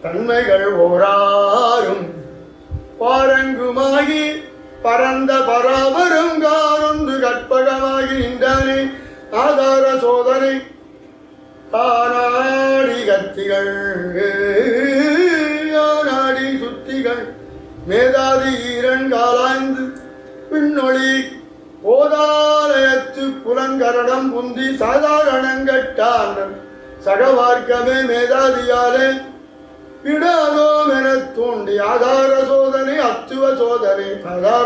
தன்மைகள் ஓராறும் பாரங்குமாகி பரந்த பராபரங்காரொன்று கற்பகமாகி நின்றானே ஆதார சோதனை ஆனாடி கத்திகள் ஆனாடி சுத்திகள் மேதாதி ஈரன் காலாய்ந்து பின்னொளி ஓதாலயத்து புலங்கரணம் புந்தி சாதாரணங்கட்டான் சகவார்க்கமே மேதாதியாலே விடாதோம் எனத் தூண்டி ஆதார சோதனை அத்துவ சோதனை ஆதார